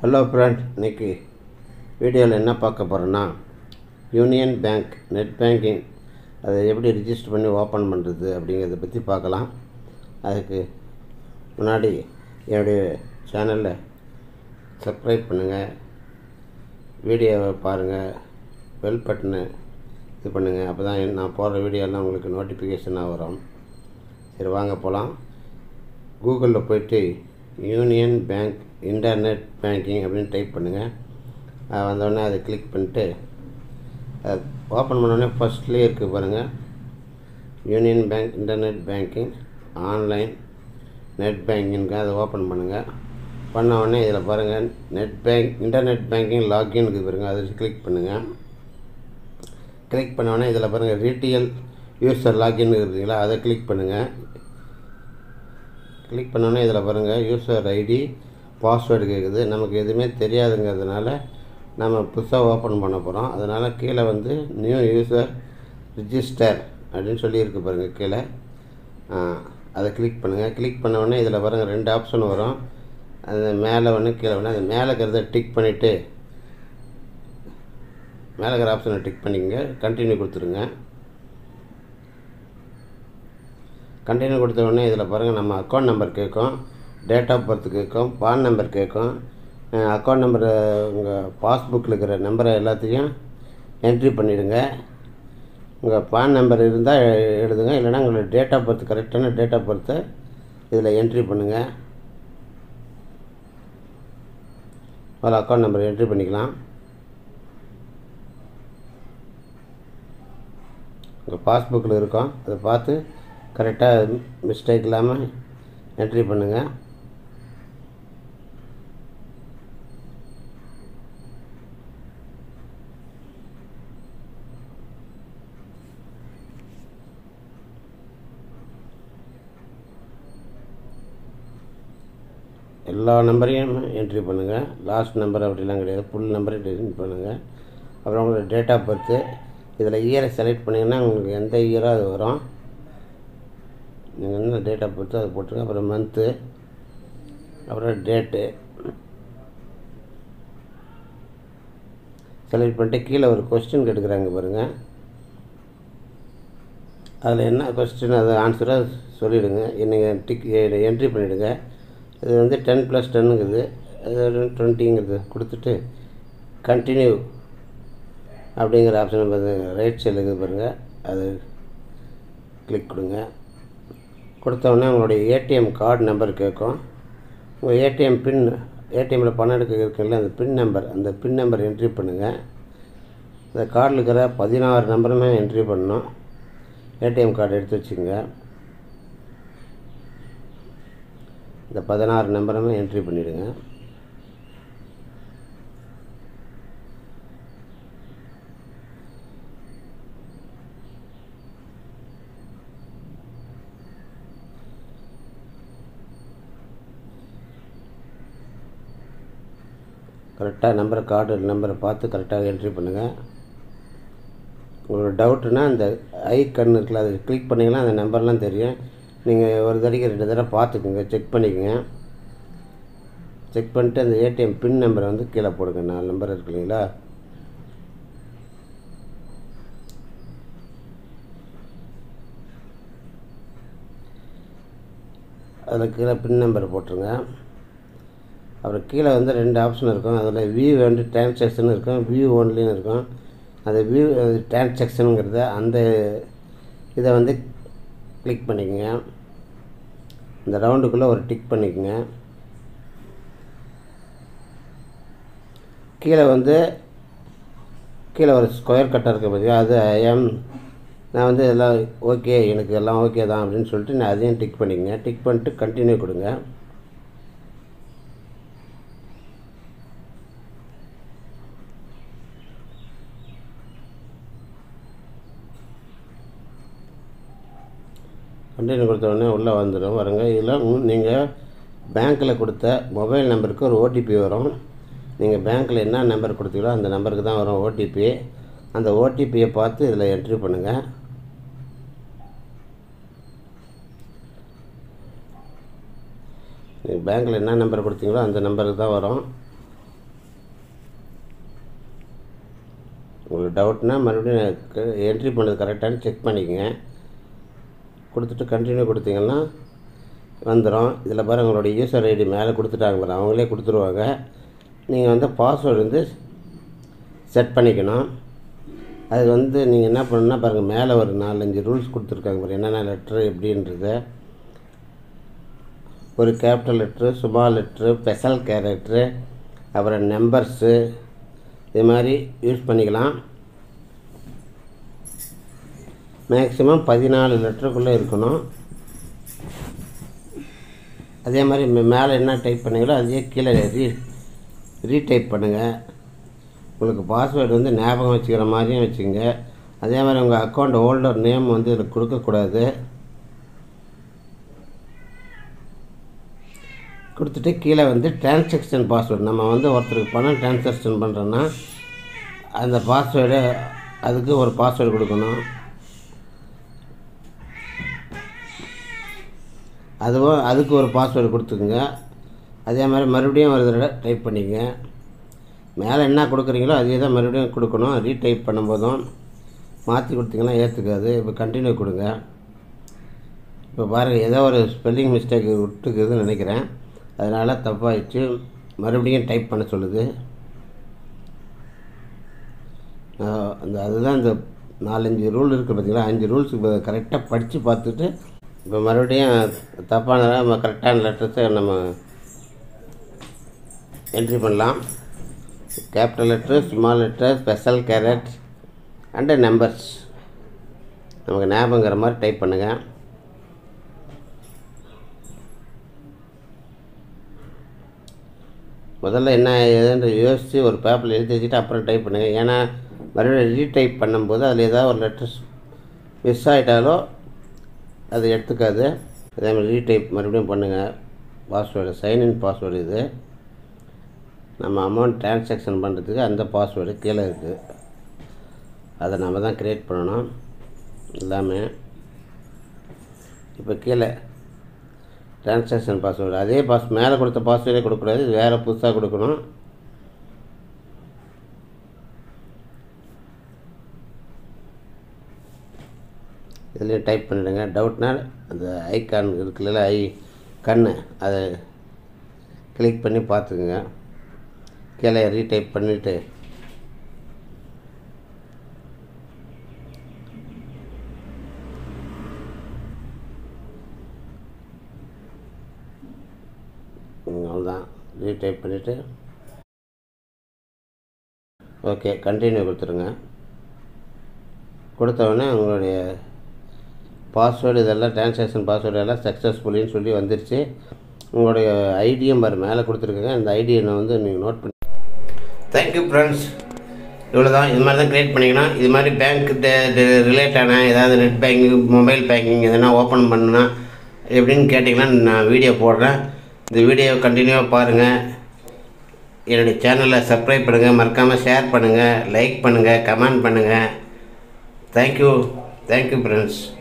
hello friend இன்னைக்கு வீடியோவில் என்ன பார்க்க போகிறோன்னா யூனியன் பேங்க் நெட் பேங்கிங் அதை எப்படி ரிஜிஸ்டர் பண்ணி ஓப்பன் பண்ணுறது அப்படிங்கிறத பற்றி பார்க்கலாம் அதுக்கு முன்னாடி என்னுடைய சேனலில் சப்ஸ்கிரைப் பண்ணுங்கள் வீடியோவை பாருங்கள் பெல் பட்டனை இது பண்ணுங்கள் அப்போ தான் நான் போடுற வீடியோலாம் உங்களுக்கு நோட்டிஃபிகேஷனாக வரும் சரி வாங்க போகலாம் கூகுளில் போயிட்டு யூனியன் பேங்க் இன்டர்நெட் பேங்கிங் அப்படின்னு டைப் பண்ணுங்கள் வந்தோடனே அதை கிளிக் பண்ணிட்டு ஓப்பன் பண்ணோடனே ஃபஸ்ட்லேயே இருக்குது பாருங்கள் union bank internet banking online net பேங்கிங்க்கு அதை ஓப்பன் பண்ணுங்கள் பண்ண உடனே இதில் பாருங்கள் net bank internet banking login இருக்குது பாருங்கள் அதை கிளிக் பண்ணுங்கள் கிளிக் பண்ண உடனே இதில் பாருங்கள் ரீட்டியல் யூசர் லாகின் இருக்குதுங்களா அதை கிளிக் பண்ணுங்கள் கிளிக் பண்ணோன்னே இதில் பாருங்கள் யூசர் ஐடி பாஸ்வேர்டு கேட்குது நமக்கு எதுவுமே தெரியாதுங்கிறதுனால நம்ம புதுசாக ஓப்பன் பண்ண போகிறோம் அதனால் கீழே வந்து நியூ யூசர் ரிஜிஸ்டர் அப்படின்னு சொல்லியிருக்கு பாருங்கள் கீழே அதை கிளிக் பண்ணுங்கள் கிளிக் பண்ண உடனே இதில் பாருங்கள் ரெண்டு ஆப்ஷன் வரும் அது மேலே ஒன்று கீழே ஒன்று அது மேலே இருக்கிறத டிக் பண்ணிவிட்டு மேலே இருக்கிற ஆப்ஷனை டிக் பண்ணிக்கங்க கண்டினியூ கொடுத்துருங்க கண்டினியூ கொடுத்த உடனே இதில் பாருங்கள் நம்ம அக்கௌண்ட் நம்பர் கேட்கும் டேட் ஆஃப் பர்த் கேட்கும் பான் நம்பர் கேட்கும் அக்கௌண்ட் நம்பரை உங்கள் பாஸ்புக்கில் இருக்கிற நம்பரை எல்லாத்தையும் என்ட்ரி பண்ணிவிடுங்க உங்கள் பான் நம்பர் இருந்தால் எழுதுங்க இல்லைனா உங்களோட டேட் ஆஃப் பர்த் கரெக்டான டேட் ஆஃப் பர்த்தை இதில் என்ட்ரி பண்ணுங்கள் அதில் அக்கௌண்ட் நம்பர் என்ட்ரி பண்ணிக்கலாம் உங்கள் பாஸ்புக்கில் இருக்கும் அதை பார்த்து கரெக்டாக மிஸ்டேக் இல்லாமல் என்ட்ரி பண்ணுங்கள் எல்லா நம்பரையும் என்ட்ரி பண்ணுங்கள் லாஸ்ட் நம்பர் அப்படிலாம் கிடையாது ஃபுல் நம்பரை என்ட்ரி பண்ணுங்கள் அப்புறம் உங்களோட டேட் ஆஃப் பர்த்து இதில் இயரை செலக்ட் பண்ணிங்கன்னா உங்களுக்கு எந்த இயரோ அது வரும் நீங்கள் என்ன டேட் ஆஃப் பர்த்தோ அதை போட்டுருங்க அப்புறம் மந்த்து அப்புறம் டேட்டு செலக்ட் பண்ணிட்டு கீழே ஒரு கொஸ்டின் கேட்டுக்கிறாங்க பாருங்கள் அதில் என்ன கொஸ்டின் அது ஆன்சராக சொல்லிவிடுங்க நீங்கள் டிக் என்ட்ரி பண்ணிவிடுங்க இது வந்து டென் ப்ளஸ் டென்னுங்குது அது டுவெண்ட்டிங்கிறது கொடுத்துட்டு கண்டினியூ அப்படிங்கிற ஆப்ஷன் பாருங்கள் ரைட் சைடில் இருக்குது பாருங்கள் அது கிளிக் கொடுங்க கொடுத்தோடனே உங்களுடைய ஏடிஎம் கார்டு நம்பர் கேட்கும் உங்கள் ஏடிஎம் பின் ஏடிஎம்மில் பணம் எடுக்க இருக்குல்ல அந்த பின் நம்பர் அந்த பின் நம்பர் என்ட்ரி பண்ணுங்கள் அந்த கார்டில் இருக்கிற பதினாறு நம்பருமே என்ட்ரி பண்ணணும் ஏடிஎம் கார்டு எடுத்து வச்சுங்க இந்த பதினாறு நம்பருமே என்ட்ரி பண்ணிவிடுங்க கரெக்டாக நம்பரை கார்டு நம்பரை பார்த்து கரெக்டாக என்ட்ரி பண்ணுங்கள் உங்களோட டவுட்டுனா அந்த ஐ கண் இருக்குல்ல அதை கிளிக் பண்ணிங்கன்னா அந்த நம்பர்லாம் தெரியும் நீங்கள் ஒரு தடவைக்கு ரெண்டு தடவை பார்த்துக்குங்க செக் பண்ணிக்கோங்க செக் பண்ணிட்டு அந்த ஏடிஎம் பின் நம்பரை வந்து கீழே போடுங்க நாலு நம்பர் இருக்கு இல்லைங்களா அதில் கீழே பின் நம்பர் போட்டுருங்க அப்புறம் கீழே வந்து ரெண்டு ஆப்ஷன் இருக்கும் அதில் வியூ வந்து டிரான்சாக்ஷன் இருக்கும் வியூ ஒன்லின்னு இருக்கும் அந்த வியூ டிரான்சாக்ஷனுங்கிறத அந்த இதை வந்து கிளிக் பண்ணிக்கோங்க இந்த ரவுண்டுக்குள்ளே ஒரு டிக் பண்ணிக்கோங்க கீழே வந்து கீழே ஒரு ஸ்கொயர் கட்டாக இருக்க பார்த்தீங்க அது ஐஎம் நான் வந்து எல்லாம் ஓகே எனக்கு எல்லாம் ஓகே தான் அப்படின்னு சொல்லிட்டு நான் அதையும் டிக் பண்ணிக்கங்க டிக் பண்ணிட்டு கண்டினியூ கொடுங்க கண்டினியூ கொடுத்த உடனே உள்ளே வந்துடும் வருங்க இதில் நீங்கள் பேங்க்கில் கொடுத்த மொபைல் நம்பருக்கு ஒரு ஓடிபி வரும் நீங்கள் பேங்க்கில் என்ன நம்பர் கொடுத்தீங்களோ அந்த நம்பருக்கு தான் வரும் ஓடிபி அந்த ஓடிபியை பார்த்து இதில் என்ட்ரி பண்ணுங்கள் நீங்கள் பேங்க்கில் என்ன நம்பர் கொடுத்தீங்களோ அந்த நம்பருக்கு தான் வரும் உங்களுக்கு டவுட்னா மறுபடியும் என்ட்ரி பண்ணது கரெக்டானு செக் பண்ணிக்கங்க கொடுத்துட்டு கண்டினியூ கொடுத்தீங்கன்னா வந்துடும் இதில் பாருங்கள் உங்களுடைய யூசர் ஐடி மேலே கொடுத்துட்டாங்க பாருங்க அவங்களே கொடுத்துருவாங்க நீங்கள் வந்து பாஸ்வேர்டு வந்து செட் பண்ணிக்கணும் அது வந்து நீங்கள் என்ன பண்ணணும்னா பாருங்கள் மேலே ஒரு நாலஞ்சு ரூல்ஸ் கொடுத்துருக்காங்க பாருங்க என்னென்ன லெட்ரு எப்படின்றத ஒரு capital letter small letter special character அப்புறம் நம்பர்ஸு இது மாதிரி யூஸ் பண்ணிக்கலாம் மேக்ஸிமம் பதினாலு லெட்டருக்குள்ளே இருக்கணும் அதே மாதிரி மே- மேலே என்ன டைப் பண்ணீங்களோ அதையே கீழே ரீ ரீடைப் பண்ணுங்கள் உங்களுக்கு பாஸ்வேர்டு வந்து ஞாபகம் வச்சுக்கிற மாதிரியும் வச்சுங்க அதே மாதிரி உங்கள் அக்கௌண்ட் ஹோல்டர் நேம் வந்து இதில் கொடுக்கக்கூடாது கொடுத்துட்டு கீழே வந்து டிரான்சாக்ஷன் பாஸ்வேர்டு நம்ம வந்து ஒருத்தருக்கு பணம் டிரான்சாக்ஷன் பண்ணுறோன்னா அந்த பாஸ்வேர்டு அதுக்கு ஒரு பாஸ்வேர்டு கொடுக்கணும் அதுவும் அதுக்கு ஒரு பாஸ்வேர்டு கொடுத்துக்குங்க அதே மாதிரி மறுபடியும் ஒரு தடவை டைப் பண்ணிக்கங்க மேலே என்ன கொடுக்குறீங்களோ அதே தான் மறுபடியும் கொடுக்கணும் ரீடைப் பண்ணும்போதும் மாற்றி கொடுத்தீங்கன்னா ஏற்றுக்காது இப்போ கண்டினியூ கொடுங்க இப்போ பாருங்கள் ஏதோ ஒரு ஸ்பெல்லிங் மிஸ்டேக் விட்டுக்குதுன்னு நினைக்கிறேன் அதனால் தப்பாயிடுச்சு மறுபடியும் டைப் பண்ண சொல்லுது நான் அந்த அதுதான் இந்த நாலஞ்சு ரூல் இருக்குது பார்த்தீங்களா அஞ்சு ரூல்ஸ் இப்போ கரெக்டாக படித்து பார்த்துட்டு இப்போ மறுபடியும் தப்பான நம்ம கரெக்டான லெட்டர்ஸை நம்ம என்ட்ரி பண்ணலாம் capital letter small letter special கேரட் அண்டு நம்பர்ஸ் நமக்கு ஞாபகங்கிற மாதிரி டைப் பண்ணுங்கள் முதல்ல என்ன ஏதுன்னு யோசித்து ஒரு பேப்பரில் எழுதி வச்சுட்டு அப்புறம் டைப் பண்ணுங்கள் ஏன்னா மறுபடியும் ரீடைப் பண்ணும்போது அதில் ஏதாவது ஒரு லெட்டர்ஸ் மிஸ் ஆகிட்டாலோ அது எடுத்துக்காது அதே மாதிரி ரீடைப் மறுபடியும் பண்ணுங்கள் பாஸ்வேர்டு சைன்இன் பாஸ்வேர்டு இது நம்ம அமௌண்ட் டிரான்சாக்ஷன் பண்ணுறதுக்கு அந்த பாஸ்வேர்டு கீழே இருக்குது அதை நம்ம தான் க்ரியேட் பண்ணணும் எல்லாமே இப்போ கீழே டிரான்சாக்ஷன் பாஸ்வேர்டு அதே பாஸ் மேலே கொடுத்த பாஸ்வேர்டே கொடுக்கக்கூடாது இது வேறு புதுசாக கொடுக்கணும் இதுலேயும் டைப் பண்ணிடுங்க டவுட்னா அந்த ஐகான் இருக்குல்ல ஐ கண்ணு அதை கிளிக் பண்ணி பார்த்துக்குங்க கீழே ரீடைப் பண்ணிவிட்டு அவ்வளோதான் ரீடைப் பண்ணிவிட்டு ஓகே கண்டினியூ கொடுத்துருங்க கொடுத்த உடனே உங்களுடைய பாஸ்வேர்டு இதெல்லாம் டிரான்சாக்ஷன் பாஸ்வேர்டு எல்லாம் சக்ஸஸ்ஃபுல்லின்னு சொல்லி வந்துருச்சு உங்களுடைய ஐடியும் பாரு மேலே கொடுத்துருக்கேங்க அந்த ஐடியை நான் வந்து நீங்கள் நோட் பண்ணி தேங்க்யூ ஃப்ரெண்ட்ஸ் இவ்வளோ தான் இது மாதிரி தான் க்ரியேட் பண்ணிக்கணும் இது மாதிரி பேங்க் ரிலேட்டான ஏதாவது நெட் பேங்கிங் மொபைல் பேங்கிங் எதனா ஓப்பன் பண்ணுனா எப்படின்னு கேட்டிங்கன்னா நான் வீடியோ போடுறேன் இந்த வீடியோ கண்டினியூவாக பாருங்கள் என்னுடைய சேனலை சப்ஸ்கிரைப் பண்ணுங்கள் மறக்காமல் ஷேர் பண்ணுங்கள் லைக் பண்ணுங்கள் கமெண்ட் பண்ணுங்கள் தேங்க்யூ தேங்க்யூ ஃப்ரெண்ட்ஸ்